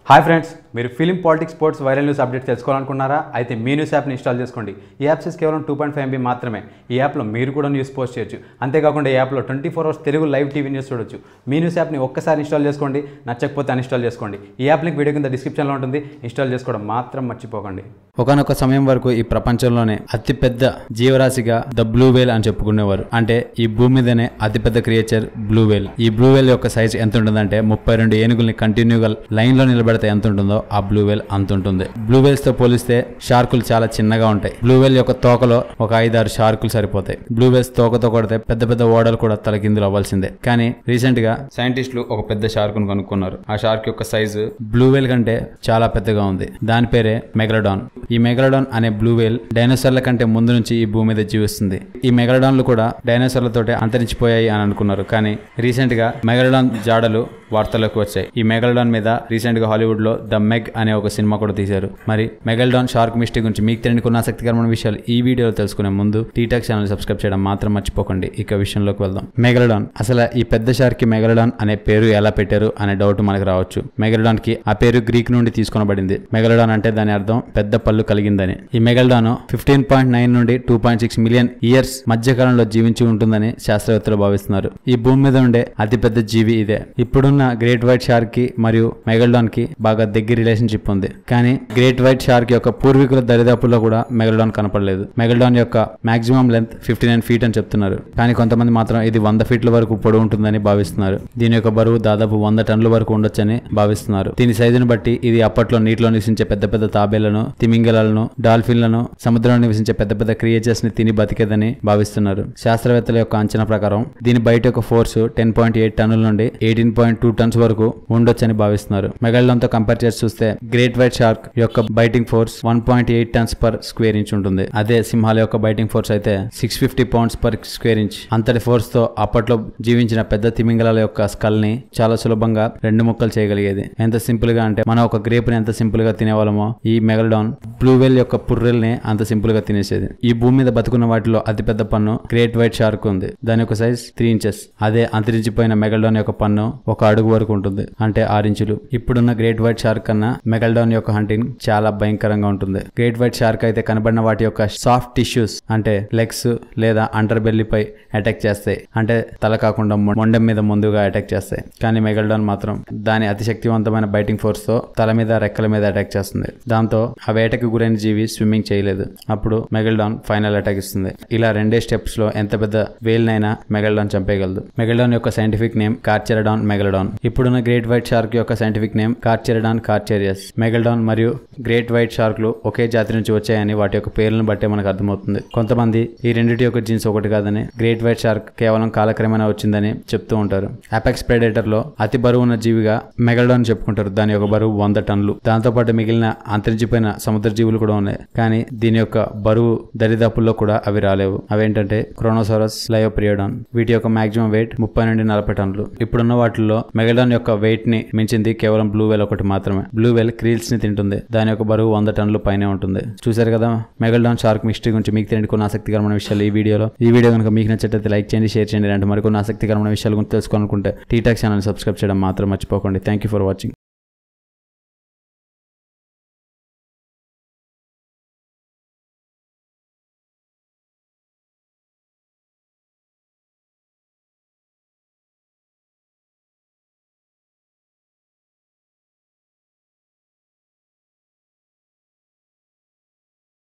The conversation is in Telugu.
హాయ్ ఫ్రెండ్స్ మీరు film politics sports viral news update తెలుసుకోవాలనుకున్నారా అయితే మీ న్యూస్ యాప్ని ఇన్స్టాల్ చేసుకోండి ఈ యాప్ సైజ్ కేవలం టూ పాయింట్ ఫైవ్ ఎంబీ మాత్రమే ఈ యాప్లో మీరు కూడా న్యూస్ పోస్ట్ చేయొచ్చు అంతేకాకుండా ఈ యాప్లో twenty four hours Telugu live TV news చూడొచ్చు మీ న్యూస్ యాప్ని ఒక్కసారి ఇన్స్టాల్ చేసుకోండి నచ్చకపోతే అన్ఇన్స్టాల్ చేసుకోండి ఈ యాప్ లింక్ వీడియో కింద డిస్క్రిప్షన్లో ఉంటుంది ఇన్స్టాల్ చేసుకోవడం మాత్రం మర్చిపోకండి ఒకనొక సమయం వరకు ఈ ప్రపంచంలోనే అతిపెద్ద జీవరాశిగా ద బ్లూ వేల్ అని చెప్పుకునేవారు అంటే ఈ భూమి మీదనే అతిపెద్ద క్రియేచర్ బ్లూ వేల్ ఈ బ్లూ వేల్ యొక్క సైజ్ ఎంత ఉంటుందంటే ముప్పై రెండు ఏనుగుల్ని కంటిన్యూగా లైన్ లో నిలబెడితే ఎంత ఉంటుందో ఆ బ్లూ వేల్ అంత ఉంటుంది బ్లూ వేల్స్ తో పోలిస్తే షార్కులు చాలా చిన్నగా ఉంటాయి బ్లూ వేల్ యొక్క తోకలో ఒక ఐదారు షార్కులు సరిపోతాయి బ్లూ వేల్స్ తోకతో కొడితే పెద్ద పెద్ద ఓడలు కూడా తలకిందులు అవ్వాల్సిందే కానీ రీసెంట్ గా సైంటిస్టులు ఒక పెద్ద షార్క్ ను కనుక్కున్నారు ఆ షార్క్ యొక్క సైజు బ్లూ వేల్ కంటే చాలా పెద్దగా ఉంది దాని పేరే మెగలడాన్ ఈ మెగలడాన్ అనే బ్లూ వేల్ డైనోసార్ల కంటే ముందు నుంచి ఈ భూమి మీద జీవిస్తుంది ఈ మెగలడాన్లు కూడా డైనోసార్లతోటే అంతరించిపోయాయి అని అనుకున్నారు కానీ రీసెంట్ గా మెగలడాన్ జాడలు వార్తల్లోకి వచ్చాయి ఈ మెగల్డాన్ మీద రీసెంట్ గా హాలీవుడ్ లో ద మెగ్ అనే ఒక సినిమా కూడా తీశారు మరి మెగల్డాన్ షార్క్ మిస్టేక్ గురించి మీకు తెలియని కొన్ని ఆసక్తికరమైన విషయాలు ఈ వీడియోలో తెలుసుకునే ముందు టీటాక్ ఛానల్ సబ్స్క్రైబ్ చేయడం మాత్రం మర్చిపోకండి ఇక విషయంలోకి వెళ్దాం మెగలడాన్ అసలు ఈ పెద్ద షార్క్ కి మెగలడాన్ అనే పేరు ఎలా పెట్టారు అనే డౌట్ మనకు రావచ్చు మెగలడాన్ కి ఆ పేరు గ్రీక్ నుండి తీసుకొనబడింది మెగలడాన్ అంటే దాని అర్థం పెద్ద పళ్ళు కలిగిందని ఈ మెగల్డాన్ ఫిఫ్టీన్ పాయింట్ నైన్ నుండి two point six million years మధ్యకాలంలో జీవించి ఉంటుందని శాస్త్రవేత్తలు భావిస్తున్నారు ఈ భూమి మీద ఉండే అతిపెద్ద జీవి ఇదే ఇప్పుడున్న గ్రేట్ వైట్ షార్క్ కి మరియు మెగల్డాన్ కి బాగా దగ్గర రిలేషన్షిప్ ఉంది కానీ గ్రేట్ వైట్ షార్క్ యొక్క పూర్వీకుల దరిదాపుల్లో కూడా మెగల్డాన్ కనపడలేదు మెగల్డాన్ యొక్క maximum length fifty nine feet అని చెప్తున్నారు కానీ కొంతమంది మాత్రం ఇది వంద ఫీట్ల వరకు పొడవు ఉంటుందని భావిస్తున్నారు దీని యొక్క బరువు దాదాపు వంద టన్నుల వరకు ఉండొచ్చని భావిస్తున్నారు దీని సైజును బట్టి ఇది అప్పట్లో నీటిలో నివసించే పెద్ద పెద్ద తాబేలను తిమింగలాలను డాల్ఫిన్లను సముద్రంలో నివసించే పెద్ద పెద్ద క్రియేచర్స్ ని తిని బతికేదని భావిస్తున్నారు శాస్త్రవేత్తల యొక్క అంచనా ప్రకారం దీని బయట యొక్క ఫోర్స్ టెన్ పాయింట్ ఎయిట్ టన్నుల నుండి ఎయిటీన్ పాయింట్ టూ టన్స్ వరకు ఉండొచ్చని భావిస్తున్నారు మెగల్డాన్ తో కంపేర్ చేసి చూస్తే గ్రేట్ వైట్ షార్క్ యొక్క biting force one point eight tons per square inch ఉంటుంది అదే సింహాల యొక్క బైటింగ్ ఫోర్స్ అయితే six fifty pounds per square inch అంతటి ఫోర్స్ తో అప్పట్లో జీవించిన పెద్ద తిమింగలాల యొక్క స్కల్ ని చాలా సులభంగా రెండు ముక్కలు చేయగలిగేది ఎంత సింపుల్ గా అంటే మనం ఒక గ్రేప్ ని ఎంత సింపుల్ గా తినేవాళ్ళమో ఈ మెగల్డాన్ బ్లూవెల్ యొక్క పుర్రెల్ని అంత సింపుల్ గా తినేసేది ఈ భూమి మీద బతుకున్న వాటిలో అతిపెద్ద పన్ను గ్రేట్ వైట్ షార్క్ ఉంది దాని యొక్క సైజ్ త్రీ ఇంచెస్ అదే అంతరించిపోయిన మెగల్డాన్ యొక్క పన్ను ఒక అడుగు వరకు ఉంటుంది అంటే ఆరు ఇంచులు ఇప్పుడున్న గ్రేట్ వైట్ షార్క్ కన్నా మెగల్డాన్ యొక్క హంటింగ్ చాలా భయంకరంగా ఉంటుంది గ్రేట్ వైట్ షార్క్ అయితే కనబడిన వాటి యొక్క సాఫ్ట్ టిష్యూస్ అంటే లెగ్స్ లేదా అండర్ బెల్లీపై అటాక్ చేస్తాయి అంటే తల కాకుండా మొ- మొండెం మీద ముందుగా అటాక్ చేస్తాయి కానీ మెగల్డాన్ మాత్రం దాని అతి శక్తివంతమైన బైటింగ్ ఫోర్స్ తో తల మీద రెక్కల మీద అటాక్ చేస్తుంది దాంతో ఆ వేటకి గురైన జీవి స్విమ్మింగ్ చేయలేదు అప్పుడు మెగల్డాన్ ఫైనల్ అటాక్ ఇస్తుంది ఇలా రెండే స్టెప్స్ లో ఎంత పెద్ద వేల్నైనా మెగల్డాన్ చంపేయగలదు మెగల్డాన్ యొక్క సైంటిఫిక్ నేమ్ కార్చెరడాన్ మెగలడాన్ ఇప్పుడున్న గ్రేట్ వైట్ షార్క్ యొక్క scientific name Carcharodon carcharias megalodon మరియు గ్రేట్ వైట్ షార్క్లు ఒకే జాతి నుంచి వచ్చాయని వాటి యొక్క పేర్లను బట్టే మనకు అర్థమవుతుంది కొంతమంది ఈ రెండింటి యొక్క జీన్స్ ఒకటి కాదని గ్రేట్ వైట్ షార్క్ కేవలం కాలక్రమేణా వచ్చిందని చెప్తూ ఉంటారు అపెక్స్ ప్రెడేటర్ లో అతి బరువు ఉన్న జీవిగా మెగల్డాన్ చెప్పుకుంటారు దాని యొక్క బరువు వంద టన్నులు దాంతో పాటు మిగిలిన అంతరించిపోయిన సముద్ర జీవులు కూడా ఉన్నాయి కానీ దీని యొక్క బరువు దరిదాపుల్లో కూడా అవి రాలేవు అవేంటంటే క్రోనోసారస్ లయోప్రియోడాన్ వీటి యొక్క మాక్సిమం వెయిట్ ముప్పై నుండి నలభై టన్నులు ఇప్పుడున్న వాటిల్లో మెగల్డాన్ యొక్క వెయిట్ ని మించింది కేవలం బ్లూ వెల్ ఒకటి మాత్రమే బ్లూ వెల్ క్రీల్స్ ని తింటుంది దాని యొక్క బరువు వంద టన్నుల పైనే ఉంటుంది చూసారు కదా మెగల్డాన్ షార్క్ మిస్టరీ గురించి మీకు తెలియని కొన్ని ఆసక్తికరమైన విషయాలు ఈ వీడియోలో ఈ వీడియో కనుక మీకు నచ్చినట్లయితే లైక్ చేయండి షేర్ చేయండి అంటే మరికొన్ని ఆసక్తికరమైన విషయాల గురించి తెలుసుకోవాలనుకుంటే టీటాక్ ఛానల్ సబ్స్క్రైబ్ చేయడం మాత్రం మర్చిపోకండి థ్యాంక్ యూ ఫర్ వాచింగ్